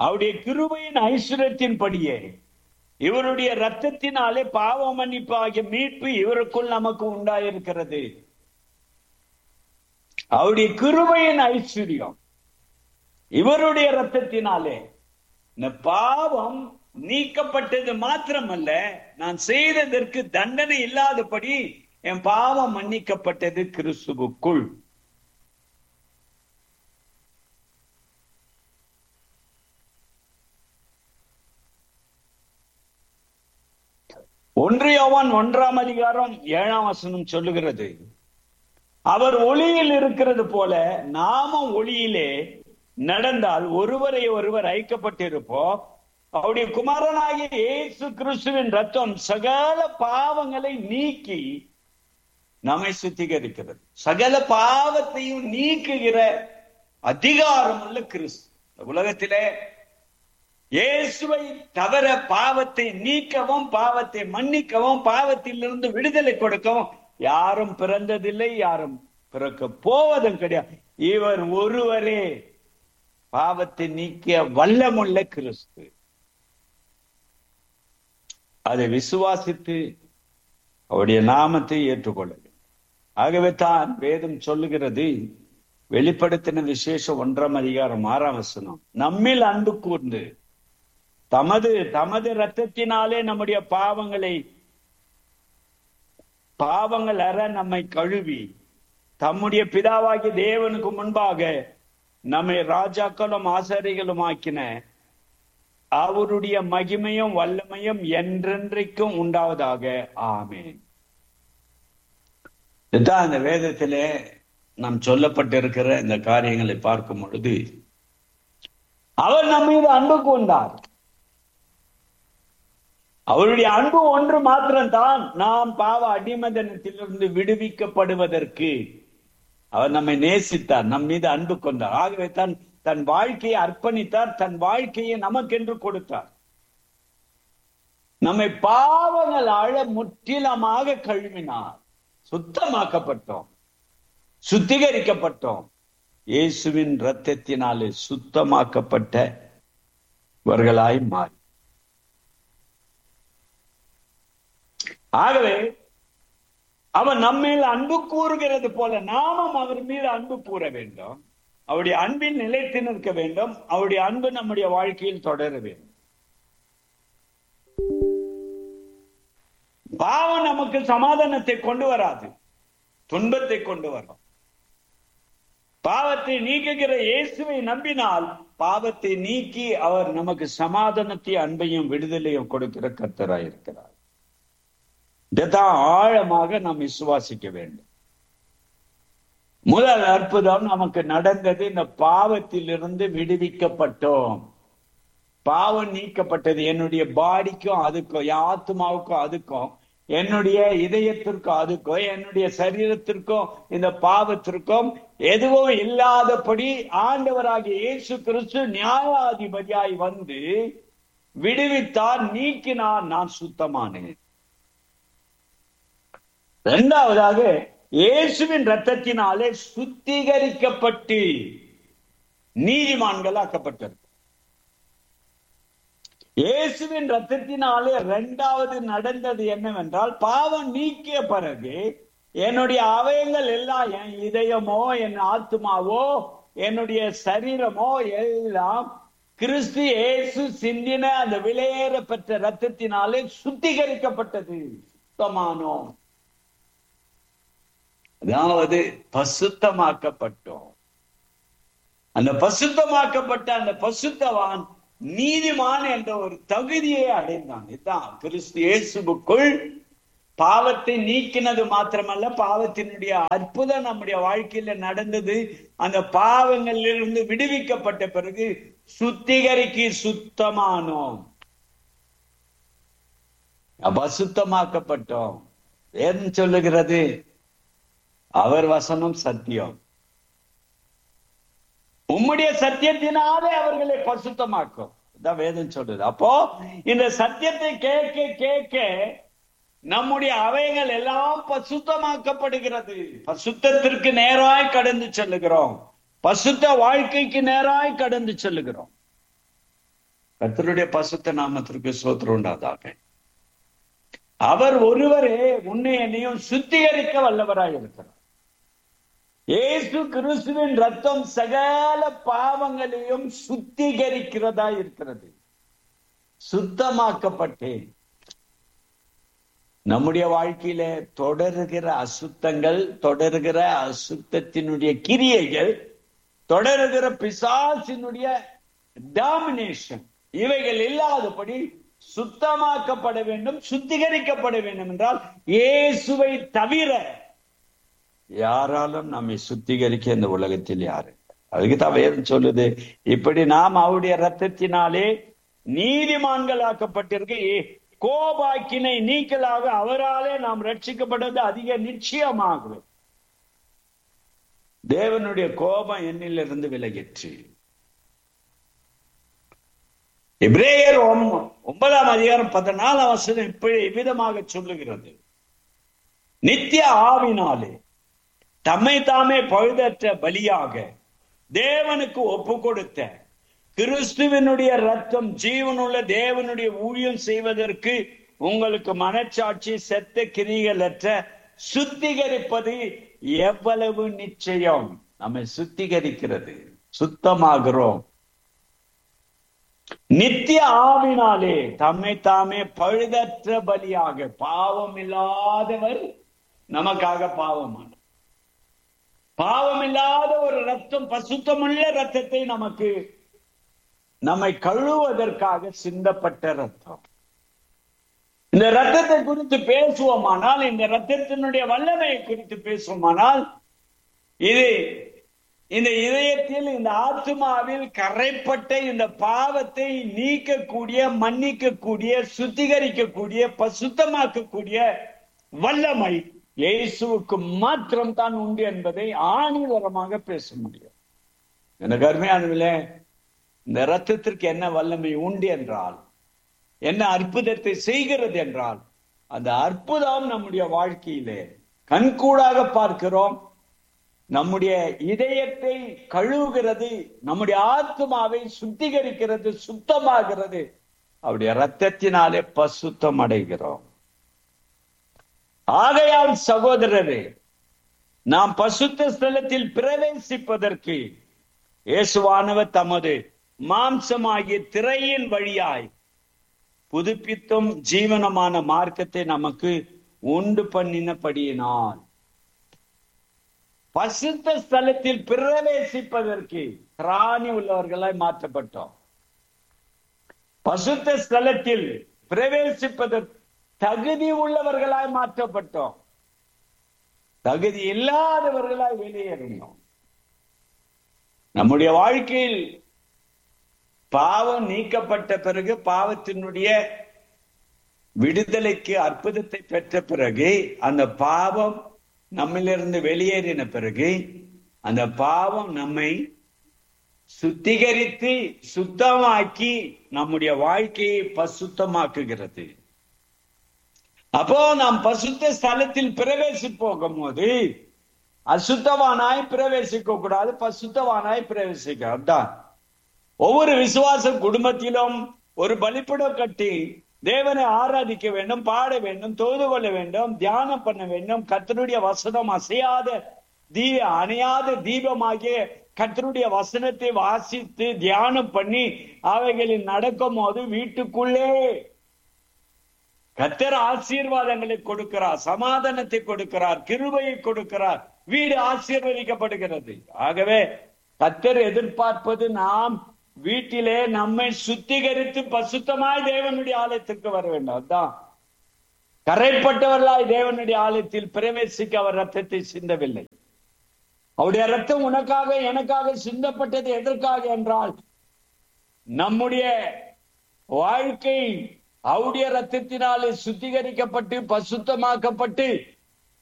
அவருடைய கிருபையின் ஐஸ்வர்யத்தின்படியே இவருடைய ரத்தத்தினாலே பாவ மன்னிப்பு ஆகிய மீட்பு இவருக்குள் நமக்கு உண்டாயிருக்கிறது அவருடைய கிருபையின் ஐஸ்வர்யம் இவருடைய ரத்தத்தினாலே இந்த பாவம் நீக்கப்பட்டது மாத்திரமல்ல நான் செய்ததற்கு தண்டனை இல்லாதபடி என் பாவம் மன்னிக்கப்பட்டது கிறிஸ்துவுக்குள் ஒன்றியவன் ஒன்றாம் அதிகாரம் ஏழாம் வசனம் சொல்லுகிறது அவர் ஒளியில் இருக்கிறது போல நாமும் ஒளியிலே நடந்தால் ஒருவரை ஒருவர் ஐக்கப்பட்டிருப்போம் அவருடைய குமாரனாகிய இயேசு கிறிஸ்துவின் ரத்தம் சகல பாவங்களை நீக்கி நம்மை சுத்திகரிக்கிறது சகல பாவத்தையும் நீக்குகிற அதிகாரம் உள்ள கிறிஸ்து இந்த உலகத்திலே இயேசுவை தவிர பாவத்தை நீக்கவும் பாவத்தை மன்னிக்கவும் பாவத்திலிருந்து விடுதலை கொடுக்கவும் யாரும் பிறந்ததில்லை யாரும் பிறக்க போவதும் கிடையாது இவர் ஒருவரே பாவத்தை நீக்கிய வல்லமுள்ள கிறிஸ்து அதை விசுவாசித்து அவருடைய நாமத்தை ஏற்றுக்கொள்ள ஆகவே தான் வேதம் சொல்லுகிறது வெளிப்படுத்தின விசேஷம் ஒன்றாம் அதிகாரம் ஆறாம் வசனம் நம்மில் அன்பு கூர்ந்து தமது தமது ரத்தத்தினாலே நம்முடைய பாவங்களை பாவங்கள் அற நம்மை கழுவி தம்முடைய பிதாவாகிய தேவனுக்கு முன்பாக நம்மை ராஜாக்களும் ஆசாரிகளும் ஆக்கின அவருடைய மகிமையும் வல்லமையும் என்றென்றைக்கும் உண்டாவதாக ஆமேன் இதுதான் அந்த வேதத்திலே நாம் சொல்லப்பட்டிருக்கிற இந்த காரியங்களை பார்க்கும் பொழுது அவர் நம்ம மீது அன்பு கொண்டார் அவருடைய அன்பு ஒன்று மாத்திரம்தான் நாம் பாவ அடிமதனத்திலிருந்து விடுவிக்கப்படுவதற்கு அவர் நம்மை நேசித்தார் நம் மீது அன்பு கொண்டார் ஆகவே தான் தன் வாழ்க்கையை அர்ப்பணித்தார் தன் வாழ்க்கையை நமக்கென்று கொடுத்தார் நம்மை பாவங்கள் ஆழ முற்றிலுமாக கழுவினார் சுத்தமாக்கப்பட்டோம் சுத்திகரிக்கப்பட்டோம் இயேசுவின் ரத்தத்தினாலே சுத்தமாக்கப்பட்டவர்களாய் மாறி ஆகவே அவன் நம்மேல் அன்பு கூறுகிறது போல நாமும் அவர் மீது அன்பு கூற வேண்டும் அவருடைய அன்பில் நிலைத்து நிற்க வேண்டும் அவருடைய அன்பு நம்முடைய வாழ்க்கையில் தொடர வேண்டும் பாவம் நமக்கு சமாதானத்தை கொண்டு வராது துன்பத்தை கொண்டு வரும் பாவத்தை நீக்குகிற இயேசுவை நம்பினால் பாவத்தை நீக்கி அவர் நமக்கு சமாதானத்தை அன்பையும் விடுதலையும் கொடுக்கிற கர்த்தராய் இருக்கிறார் இதைத்தான் ஆழமாக நாம் விசுவாசிக்க வேண்டும் முதல் அற்புதம் நமக்கு நடந்தது இந்த பாவத்திலிருந்து விடுவிக்கப்பட்டோம் பாவம் நீக்கப்பட்டது என்னுடைய பாடிக்கும் அதுக்கும் என் ஆத்மாவுக்கும் அதுக்கும் என்னுடைய இதயத்திற்கும் அதுக்கும் என்னுடைய சரீரத்திற்கும் இந்த பாவத்திற்கும் எதுவும் இல்லாதபடி ஆண்டவராகிய இயேசு கிறிஸ்து நியாயாதிபதியாய் வந்து விடுவித்தார் நீக்கினார் நான் சுத்தமானேன் இரண்டாவதாக இயேசுவின் ரத்தத்தினாலே சுத்திகரிக்கப்பட்டு நீதிமான்கள் ஆக்கப்பட்டது இயேசுவின் ரத்தத்தினாலே இரண்டாவது நடந்தது என்னவென்றால் பாவம் நீக்கிய பிறகு என்னுடைய அவயங்கள் எல்லாம் என் இதயமோ என் ஆத்மாவோ என்னுடைய சரீரமோ எல்லாம் கிறிஸ்து இயேசு சிந்தின அந்த விலையேற பெற்ற ரத்தத்தினாலே சுத்திகரிக்கப்பட்டது சுத்தமானோம் அதாவது பசுத்தமாக்கப்பட்டோம் அந்த பசுத்தமாக்கப்பட்ட அந்த பசுத்தவான் நீதிமான் என்ற ஒரு தகுதியை அடைந்தான் இதுதான் கிறிஸ்து இயேசுக்குள் பாவத்தை நீக்கினது மாத்திரமல்ல பாவத்தினுடைய அற்புதம் நம்முடைய வாழ்க்கையில நடந்தது அந்த பாவங்களிலிருந்து விடுவிக்கப்பட்ட பிறகு சுத்திகரிக்கு சுத்தமானோம் அபசுத்தமாக்கப்பட்டோம் ஏன் சொல்லுகிறது அவர் வசனம் சத்தியம் உம்முடைய சத்தியத்தினாலே அவர்களை பசுத்தமாக்கும் இதான் வேதம் சொல்றது அப்போ இந்த சத்தியத்தை கேட்க கேட்க நம்முடைய அவைகள் எல்லாம் பசுத்தமாக்கப்படுகிறது பசுத்தத்திற்கு நேராய் கடந்து செல்லுகிறோம் பசுத்த வாழ்க்கைக்கு நேராய் கடந்து செல்லுகிறோம் கர்த்தருடைய பசுத்த நாமத்திற்கு சோத்திரம் உண்டாதாக அவர் ஒருவரே உன்னை என்னையும் சுத்திகரிக்க வல்லவராய் இருக்கிறார் இயேசு கிறிஸ்துவின் ரத்தம் சகல பாவங்களையும் சுத்திகரிக்கிறதா இருக்கிறது சுத்தமாக்கப்பட்டேன் நம்முடைய வாழ்க்கையில தொடருகிற அசுத்தங்கள் தொடருகிற அசுத்தத்தினுடைய கிரியைகள் தொடருகிற பிசாசினுடைய டாமினேஷன் இவைகள் இல்லாதபடி சுத்தமாக்கப்பட வேண்டும் சுத்திகரிக்கப்பட வேண்டும் என்றால் இயேசுவை தவிர யாராலும் நம்மை சுத்திகரிக்க இந்த உலகத்தில் யாரு அதுக்கு தான் வேதம் சொல்லுது இப்படி நாம் அவருடைய ரத்தத்தினாலே நீதிமான்களாக்கப்பட்டிருக்க கோபாக்கினை நீக்கலாக அவராலே நாம் ரட்சிக்கப்படுவது அதிக நிச்சயமாகவே தேவனுடைய கோபம் என்னிலிருந்து விலகிற்று இப்ரேயர் ஒன்பதாம் அதிகாரம் பதினாலாம் வசனம் இப்படி விதமாக சொல்லுகிறது நித்திய ஆவினாலே தம்மை தாமே பழுதற்ற பலியாக தேவனுக்கு ஒப்பு கொடுத்த கிறிஸ்துவனுடைய ரத்தம் ஜீவனுள்ள தேவனுடைய ஊழியம் செய்வதற்கு உங்களுக்கு மனச்சாட்சி செத்த கிரிகளற்ற சுத்திகரிப்பது எவ்வளவு நிச்சயம் நம்மை சுத்திகரிக்கிறது சுத்தமாகிறோம் நித்திய ஆவினாலே தம்மை தாமே பழுதற்ற பலியாக பாவம் இல்லாதவர் நமக்காக பாவமான பாவம் இல்லாத ஒரு ரத்தம் பசுத்தமுள்ள ரத்தத்தை நமக்கு நம்மை கழுவதற்காக சிந்தப்பட்ட ரத்தம் இந்த ரத்தத்தை குறித்து பேசுவோமானால் இந்த ரத்தத்தினுடைய வல்லமையை குறித்து பேசுவோமானால் இது இந்த இதயத்தில் இந்த ஆத்மாவில் கரைப்பட்ட இந்த பாவத்தை நீக்கக்கூடிய மன்னிக்கக்கூடிய சுத்திகரிக்கக்கூடிய பசுத்தமாக்கக்கூடிய வல்லமை இயேசுவுக்கு மாத்திரம் தான் உண்டு என்பதை ஆணிவரமாக பேச முடியும் எனக்கு அருமையானவில்லை இந்த ரத்தத்திற்கு என்ன வல்லமை உண்டு என்றால் என்ன அற்புதத்தை செய்கிறது என்றால் அந்த அற்புதம் நம்முடைய வாழ்க்கையிலே கண்கூடாக பார்க்கிறோம் நம்முடைய இதயத்தை கழுவுகிறது நம்முடைய ஆத்மாவை சுத்திகரிக்கிறது சுத்தமாகிறது அவருடைய ரத்தத்தினாலே பசுத்தம் அடைகிறோம் ஆகையால் சகோதரரே நாம் பசுத்த ஸ்தலத்தில் பிரவேசிப்பதற்கு இயேசுவானவர் தமது மாம்சமாகிய திரையின் வழியாய் புதுப்பித்தும் ஜீவனமான மார்க்கத்தை நமக்கு உண்டு பண்ணினபடியினால் பசுத்த ஸ்தலத்தில் பிரவேசிப்பதற்கு திராணி உள்ளவர்களாய் மாற்றப்பட்டோம் பசுத்த ஸ்தலத்தில் பிரவேசிப்பதற்கு தகுதி உள்ளவர்களாய் மாற்றப்பட்டோம் தகுதி இல்லாதவர்களாய் வெளியேறினோம் நம்முடைய வாழ்க்கையில் பாவம் நீக்கப்பட்ட பிறகு பாவத்தினுடைய விடுதலைக்கு அற்புதத்தை பெற்ற பிறகு அந்த பாவம் நம்மிலிருந்து வெளியேறின பிறகு அந்த பாவம் நம்மை சுத்திகரித்து சுத்தமாக்கி நம்முடைய வாழ்க்கையை பசுத்தமாக்குகிறது அப்போ நாம் பசுத்த ஸ்தலத்தில் பிரவேசி போகும்போது அசுத்தவானாய் பிரவேசிக்க கூடாது பசுத்தவானாய் பிரவேசிக்க அதான் ஒவ்வொரு விசுவாச குடும்பத்திலும் ஒரு பலிப்படம் கட்டி தேவனை ஆராதிக்க வேண்டும் பாட வேண்டும் தொழுது கொள்ள வேண்டும் தியானம் பண்ண வேண்டும் கத்தருடைய வசனம் அசையாத தீ அணையாத தீபமாகிய கத்தருடைய வசனத்தை வாசித்து தியானம் பண்ணி அவைகளில் நடக்கும் போது வீட்டுக்குள்ளே கத்தர் ஆசீர்வாதங்களை கொடுக்கிறார் சமாதானத்தை கொடுக்கிறார் கிருபையை கொடுக்கிறார் வீடு ஆசீர்வதிக்கப்படுகிறது ஆகவே கத்தர் எதிர்பார்ப்பது நாம் வீட்டிலே நம்மை சுத்திகரித்து பசுத்தமாய் தேவனுடைய ஆலயத்திற்கு வர வேண்டும் அதுதான் கரைப்பட்டவர்களாய் தேவனுடைய ஆலயத்தில் பிரவேசிக்க அவர் ரத்தத்தை சிந்தவில்லை அவருடைய ரத்தம் உனக்காக எனக்காக சிந்தப்பட்டது எதற்காக என்றால் நம்முடைய வாழ்க்கை அவருடைய ரத்தத்தினாலே சுத்திகரிக்கப்பட்டு பசுத்தமாக்கப்பட்டு